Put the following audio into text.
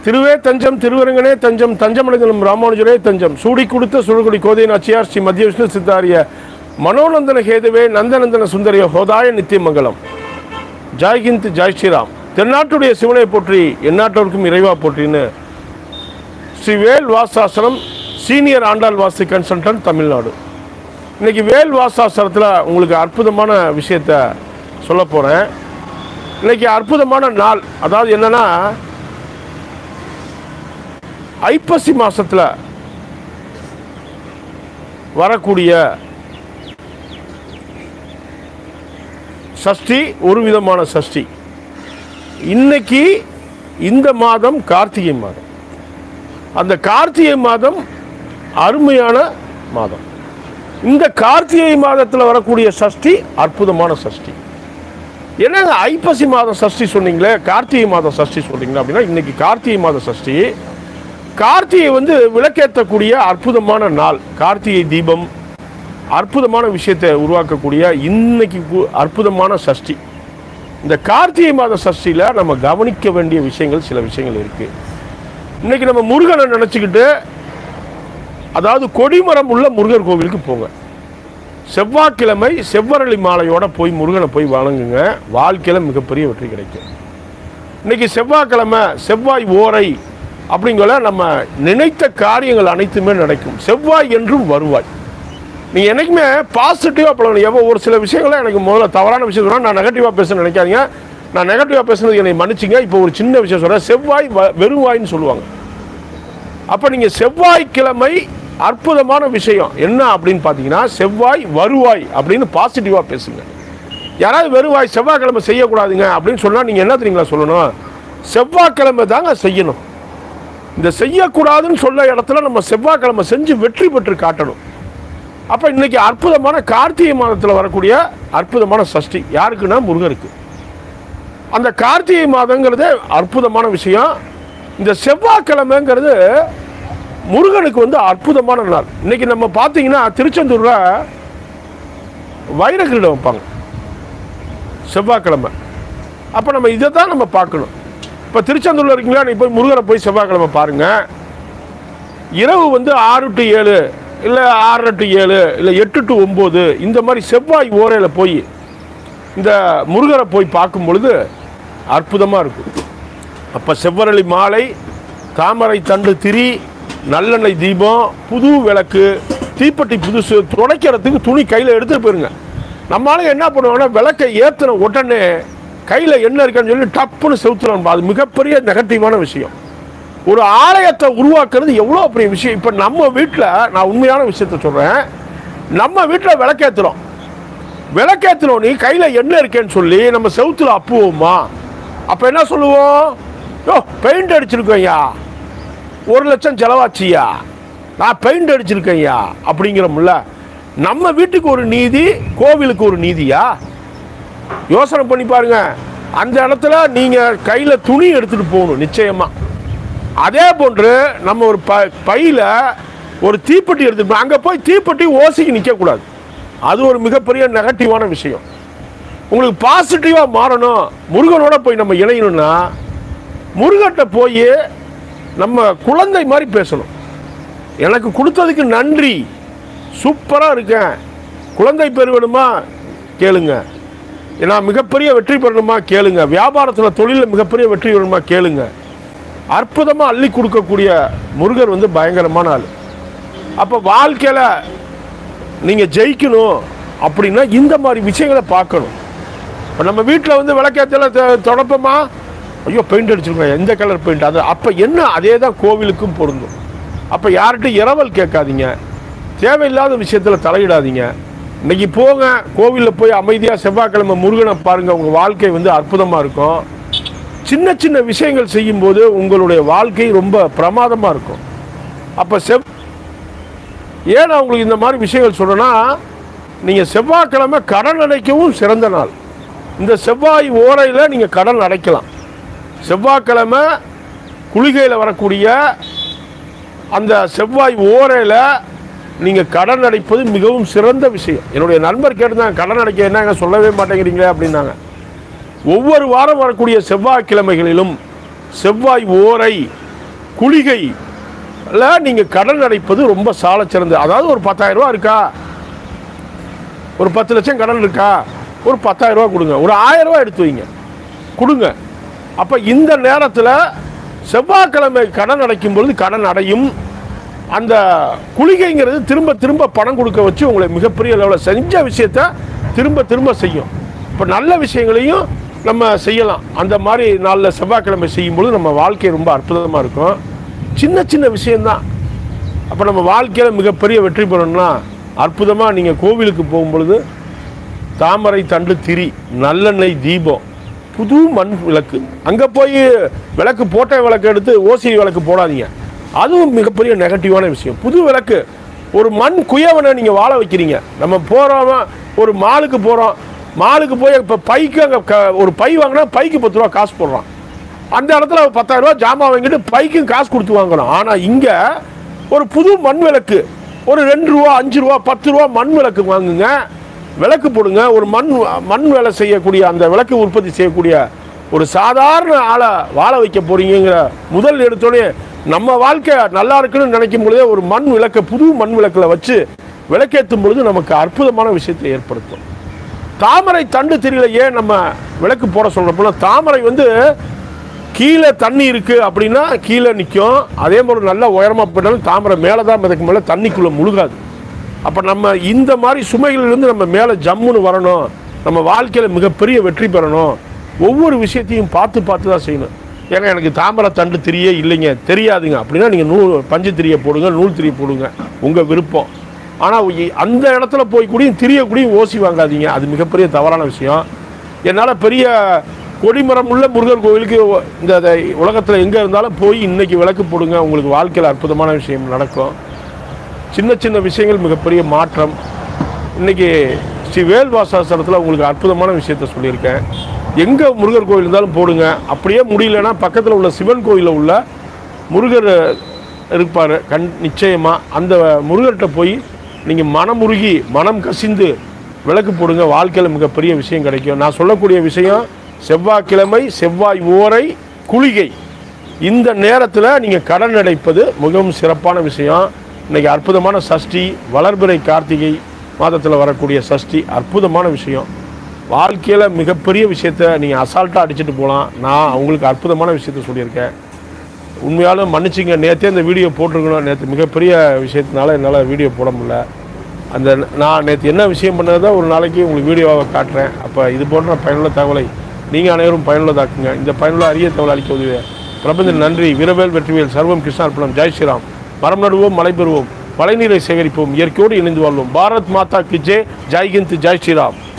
திருவே தஞ்சம் திருவரங்கனே தஞ்சம் தஞ்சமடைந்தலும் ராமானுஜரே தஞ்சம் சூடி கொடுத்த சுழகுடி கோதை நாச்சியார் ஸ்ரீ மத்திய விஷ்ணு சித்தாரிய மனோநந்தன ஹேதுவே நந்தநந்தன சுந்தரிய ஹோதாய நித்தியமங்கலம் ஜாய்ஹிந்த் ஜாய் ஸ்ரீராம் தென்னாட்டுடைய சிவனை போற்றி எந்நாட்டவருக்கும் இறைவா போற்றின்னு ஸ்ரீ வேல் வாசாசனம் சீனியர் ஆண்டாள் வாசி கன்சல்டன்ட் தமிழ்நாடு இன்னைக்கு வேல் வாசாசனத்தில் உங்களுக்கு அற்புதமான விஷயத்த சொல்ல போகிறேன் இன்னைக்கு அற்புதமான நாள் அதாவது என்னன்னா ஐப்பசி மாசத்துல வரக்கூடிய சஷ்டி ஒரு விதமான சஷ்டி இன்னைக்கு இந்த மாதம் கார்த்திகை மாதம் அந்த கார்த்திகை மாதம் அருமையான மாதம் இந்த கார்த்திகை மாதத்தில் வரக்கூடிய சஷ்டி அற்புதமான சஷ்டி என்னங்க ஐப்பசி மாதம் சஷ்டி சொன்னீங்களே கார்த்திகை மாதம் சஷ்டி சொன்னீங்களா அப்படின்னா இன்னைக்கு கார்த்திகை மாத சஷ்டி கார்த்திகை வந்து விளக்கேற்றக்கூடிய அற்புதமான நாள் கார்த்திகை தீபம் அற்புதமான விஷயத்தை உருவாக்கக்கூடிய இன்னைக்கு கு- அற்புதமான சஷ்டி இந்த கார்த்திகை மாத சஷ்டியில் நம்ம கவனிக்க வேண்டிய விஷயங்கள் சில விஷயங்கள் இருக்கு இன்னைக்கு நம்ம முருகனை நினச்சிக்கிட்டு அதாவது கொடிமரம் உள்ள முருகர் கோவிலுக்கு போங்க செவ்வாய்க்கிழமை செவ்வரளி மாலையோட போய் முருகனை போய் வணங்குங்க வாழ்க்கையில் மிகப்பெரிய வெற்றி கிடைக்கும் இன்னைக்கு செவ்வாய்க்கிழமை செவ்வாய் ஓரை அப்படிங்கிற நம்ம நினைத்த காரியங்கள் அனைத்துமே நடக்கும் செவ்வாய் என்றும் வருவாய் நீ என்னைக்குமே பாசிட்டிவாக பழகணும் எவ்வளோ ஒரு சில விஷயங்களை எனக்கு முதல்ல தவறான விஷயம் சொன்னா நான் நெகட்டிவாக பேச நினைக்காதீங்க நான் நெகட்டிவாக பேசுனது என்னை மன்னிச்சிங்க இப்போ ஒரு சின்ன விஷயம் சொல்கிறேன் செவ்வாய் வ- வெறுவாய்ன்னு சொல்லுவாங்க அப்போ நீங்கள் செவ்வாய்க்கிழமை அற்புதமான விஷயம் என்ன அப்படின்னு பார்த்தீங்கன்னா செவ்வாய் வருவாய் அப்படின்னு பாசிட்டிவாக பேசுங்க யாராவது வருவாய் செவ்வாய்க்கிழமை செய்யக்கூடாதுங்க அப்படின்னு சொன்னால் நீங்கள் என்ன தெரியுங்களா சொல்லணும் செவ்வாய்க்கிழமை தாங்க செய்யணும் இந்த செய்யக்கூடாதுன்னு சொல்ல இடத்துல நம்ம செவ்வாய்க்கிழமை செஞ்சு வெற்றி பெற்று காட்டணும் அப்போ இன்னைக்கு அற்புதமான கார்த்திகை மாதத்தில் வரக்கூடிய அற்புதமான சஷ்டி யாருக்குன்னா முருகருக்கு அந்த கார்த்திகை மாதங்கிறது அற்புதமான விஷயம் இந்த செவ்வாய்க்கிழமைங்கிறது முருகனுக்கு வந்து அற்புதமான நாள் இன்னைக்கு நம்ம பார்த்தீங்கன்னா திருச்செந்தூரில் வைரகிரீடம் வைப்பாங்க செவ்வாய்க்கிழமை அப்போ நம்ம இதை தான் நம்ம பார்க்கணும் இப்போ திருச்செந்தூரில் இருக்கீங்களா நீ போய் முருகரை போய் செவ்வாய்க்கிழமை பாருங்கள் இரவு வந்து ஆறு டு ஏழு இல்லை ஆறரை டு ஏழு இல்லை எட்டு டு ஒம்பது இந்த மாதிரி செவ்வாய் ஓரையில் போய் இந்த முருகரை போய் பார்க்கும் பொழுது அற்புதமாக இருக்கும் அப்போ செவ்வரளி மாலை தாமரை தண்டு திரி நல்லெண்ணெய் தீபம் புது விளக்கு தீப்பெட்டி புதுசு துடைக்கிறதுக்கு துணி கையில் எடுத்துகிட்டு போயிருங்க நம்ம ஆளுங்க என்ன பண்ணுவாங்கன்னா விளக்கை ஏற்றின உடனே கையில் என்ன இருக்கான்னு சொல்லி டப்புன்னு செவுத்துறோம் அது மிகப்பெரிய நெகட்டிவான விஷயம் ஒரு ஆலயத்தை உருவாக்குறது எவ்வளோ பெரிய விஷயம் இப்போ நம்ம வீட்டில் நான் உண்மையான விஷயத்த சொல்கிறேன் நம்ம வீட்டில் விளக்கேற்றுறோம் விளக்கேற்றுறோம் நீ கையில் என்ன இருக்கேன்னு சொல்லி நம்ம செவுத்துல அப்புவோமா அப்போ என்ன சொல்லுவோம் யோ பெயிண்ட் அடிச்சிருக்கோய்யா ஒரு லட்சம் செலவாச்சியா நான் பெயிண்ட் அடிச்சிருக்கேன்யா அப்படிங்கிறோம்ல நம்ம வீட்டுக்கு ஒரு நீதி கோவிலுக்கு ஒரு நீதியா யோசனை பண்ணி பாருங்க அந்த இடத்துல நீங்கள் கையில் துணி எடுத்துகிட்டு போகணும் நிச்சயமாக அதே போன்று நம்ம ஒரு ப பையில் ஒரு தீப்பெட்டி எடுத்துட்டு அங்கே போய் தீப்பெட்டி ஓசிக்கு நிற்கக்கூடாது அது ஒரு மிகப்பெரிய நெகட்டிவான விஷயம் உங்களுக்கு பாசிட்டிவாக மாறணும் முருகனோட போய் நம்ம இணையணும்னா முருகன்ட்ட போய் நம்ம குழந்தை மாதிரி பேசணும் எனக்கு கொடுத்ததுக்கு நன்றி சூப்பராக இருக்கேன் குழந்தை பேர் வேணுமா கேளுங்க நான் மிகப்பெரிய வெற்றி பெறணுமா கேளுங்க வியாபாரத்தில் தொழிலில் மிகப்பெரிய வெற்றி வேணுமா கேளுங்க அற்புதமாக அள்ளி கொடுக்கக்கூடிய முருகர் வந்து பயங்கரமான ஆள் அப்போ வாழ்க்கையில் நீங்கள் ஜெயிக்கணும் அப்படின்னா இந்த மாதிரி விஷயங்களை பார்க்கணும் இப்போ நம்ம வீட்டில் வந்து விளக்கேற்றல தொடப்பமா ஐயோ பெயிண்ட் அடிச்சிருக்கோம் எந்த கலர் பெயிண்ட் அது அப்போ என்ன அதே தான் கோவிலுக்கும் பொருந்தும் அப்போ யார்கிட்டும் இரவல் கேட்காதீங்க தேவையில்லாத விஷயத்தில் தலையிடாதீங்க இன்னைக்கு போங்க கோவிலில் போய் அமைதியாக செவ்வாய்க்கிழமை முருகனை பாருங்கள் உங்கள் வாழ்க்கை வந்து அற்புதமாக இருக்கும் சின்ன சின்ன விஷயங்கள் செய்யும்போது உங்களுடைய வாழ்க்கை ரொம்ப பிரமாதமாக இருக்கும் அப்போ செவ் ஏன் நான் உங்களுக்கு இந்த மாதிரி விஷயங்கள் சொல்கிறேன்னா நீங்கள் செவ்வாய்க்கிழமை கடன் அடைக்கவும் சிறந்த நாள் இந்த செவ்வாய் ஓரையில் நீங்கள் கடன் அடைக்கலாம் செவ்வாய்க்கிழமை குளிகையில் வரக்கூடிய அந்த செவ்வாய் ஓரையில் நீங்கள் கடன் அடைப்பது மிகவும் சிறந்த விஷயம் என்னுடைய நண்பர் கேட்டிருந்தாங்க கடன் அடைக்க என்னங்க சொல்லவே மாட்டேங்கிறீங்களே அப்படின்னாங்க ஒவ்வொரு வாரம் வரக்கூடிய செவ்வாய்க்கிழமைகளிலும் செவ்வாய் ஓரை குளிகை ல நீங்கள் கடன் அடைப்பது ரொம்ப சாலச் சிறந்தது அதாவது ஒரு 10000 ரூபா இருக்கா ஒரு பத்து லட்சம் கடன் இருக்கா ஒரு 10000 ரூபா கொடுங்க ஒரு 1000 ரூபா எடுத்து வைங்க கொடுங்க அப்போ இந்த நேரத்தில் செவ்வாய்க்கிழமை கடன் அடைக்கும் பொழுது கடன் அடையும் அந்த குளிகைங்கிறது திரும்ப திரும்ப பணம் கொடுக்க வச்சு உங்களை மிகப்பெரிய லெவலில் செஞ்ச விஷயத்த திரும்ப திரும்ப செய்யும் இப்போ நல்ல விஷயங்களையும் நம்ம செய்யலாம் அந்த மாதிரி நாளில் செவ்வாய்க்கிழமை செய்யும்பொழுது நம்ம வாழ்க்கை ரொம்ப அற்புதமாக இருக்கும் சின்ன சின்ன விஷயம்தான் அப்போ நம்ம வாழ்க்கையில் மிகப்பெரிய வெற்றி பெறணும்னா அற்புதமாக நீங்கள் கோவிலுக்கு போகும்பொழுது தாமரை தண்டு திரி நல்லெண்ணெய் தீபம் புது மண் விளக்கு அங்கே போய் விளக்கு போட்ட விளக்கு எடுத்து ஓசி விளக்கு போடாதீங்க அதுவும் மிகப்பெரிய நெகட்டிவான விஷயம் புது விளக்கு ஒரு மண் குயவனை நீங்கள் வாழ வைக்கிறீங்க நம்ம போகிறோம் ஒரு மாலுக்கு போகிறோம் மாலுக்கு போய் இப்போ பைக்கு அங்கே க ஒரு பை வாங்கினா பைக்கு பத்து ரூபா காசு போடுறான் அந்த இடத்துல பத்தாயிரம் ரூபா ஜாமான் வாங்கிட்டு பைக்கும் காசு கொடுத்து வாங்கணும் ஆனால் இங்கே ஒரு புது மண் விளக்கு ஒரு ரெண்டு ரூபா அஞ்சு ரூபா பத்து ரூபா மண் விளக்கு வாங்குங்க விளக்கு போடுங்க ஒரு மண் மண் வேலை செய்யக்கூடிய அந்த விளக்கு உற்பத்தி செய்யக்கூடிய ஒரு சாதாரண ஆளை வாழ வைக்க போறீங்கிற முதல் எடுத்தோடனே நம்ம வாழ்க்கை நல்லா இருக்குன்னு நினைக்கும் பொழுதே ஒரு மண் விளக்கை புது மண் விளக்கில் வச்சு விளக்கேற்றும் பொழுது நமக்கு அற்புதமான விஷயத்தை ஏற்படுத்தும் தாமரை தண்டு தெரியல ஏன் நம்ம விளக்கு போட சொல்கிறப்போனா தாமரை வந்து கீழே தண்ணி இருக்கு அப்படின்னா கீழே நிற்கும் அதே மாதிரி நல்லா உயரமாக போயிட்டாலும் தாமரை மேலே தான் மிதக்கு மேலே தண்ணிக்குள்ளே முழுகாது அப்போ நம்ம இந்த மாதிரி சுமைகளிலிருந்து நம்ம மேலே ஜம்முன்னு வரணும் நம்ம வாழ்க்கையில் மிகப்பெரிய வெற்றி பெறணும் ஒவ்வொரு விஷயத்தையும் பார்த்து பார்த்து தான் செய்யணும் ஏங்க எனக்கு தாமரை தண்டு திரியே இல்லைங்க தெரியாதுங்க அப்படின்னா நீங்கள் நூல் பஞ்சு திரியை போடுங்க நூல் திரியை போடுங்க உங்கள் விருப்பம் ஆனால் அந்த இடத்துல போய் கூடியும் திரிய கூடியும் ஓசி வாங்காதீங்க அது மிகப்பெரிய தவறான விஷயம் என்னால் பெரிய கொடிமரம் உள்ள முருகர் கோவிலுக்கு இந்த உலகத்தில் எங்கே இருந்தாலும் போய் இன்னைக்கு விளக்கு போடுங்க உங்களுக்கு வாழ்க்கையில் அற்புதமான விஷயம் நடக்கும் சின்ன சின்ன விஷயங்கள் மிகப்பெரிய மாற்றம் இன்னைக்கு ஸ்ரீ வேல்வாசாசனத்தில் உங்களுக்கு அற்புதமான விஷயத்த சொல்லியிருக்கேன் எங்கே முருகர் கோயில் இருந்தாலும் போடுங்க அப்படியே முடியலன்னா பக்கத்தில் உள்ள சிவன் கோயிலில் உள்ள முருகர் இருப்பார் கண் நிச்சயமாக அந்த முருகர்கிட்ட போய் நீங்கள் மனமுருகி மனம் கசிந்து விளக்கு போடுங்க வாழ்க்கையில் மிகப்பெரிய விஷயம் கிடைக்கும் நான் சொல்லக்கூடிய விஷயம் செவ்வாய்க்கிழமை செவ்வாய் ஓரை குளிகை இந்த நேரத்தில் நீங்கள் கடன் அடைப்பது மிகவும் சிறப்பான விஷயம் இன்னைக்கு அற்புதமான சஷ்டி வளர்பிறை கார்த்திகை மாதத்தில் வரக்கூடிய சஷ்டி அற்புதமான விஷயம் வாழ்க்கையில் மிகப்பெரிய விஷயத்த நீங்கள் அசால்ட்டாக அடிச்சுட்டு போகலாம் நான் உங்களுக்கு அற்புதமான விஷயத்த சொல்லியிருக்கேன் உண்மையாலும் மன்னிச்சிங்க நேற்றே இந்த வீடியோ போட்டிருக்கணும் நேற்று மிகப்பெரிய விஷயத்தினால என்னால் வீடியோ போட முடியல அந்த நான் நேற்று என்ன விஷயம் பண்ணதை ஒரு நாளைக்கு உங்களுக்கு வீடியோவாக காட்டுறேன் அப்போ இது போன்ற பயனுள்ள தகவலை நீங்கள் அனைவரும் பயனுள்ளதாக்குங்க இந்த பயனுள்ள அரிய தகவல் அளிக்க உதவிய பிரபஞ்சன் நன்றி வீரவேல் வெற்றிவேல் சர்வம் கிருஷ்ணார்ப்பணம் ஜெய் ஸ்ரீராம் மரம் நடுவோம் மழை பெறுவோம் மழைநீரை சேகரிப்போம் இயற்கையோடு இணைந்து வாழ்வோம் பாரத் மாதா கி ஜெய் ஜெய் ஹிந்த் ஜெய் ஸ்ரீராம்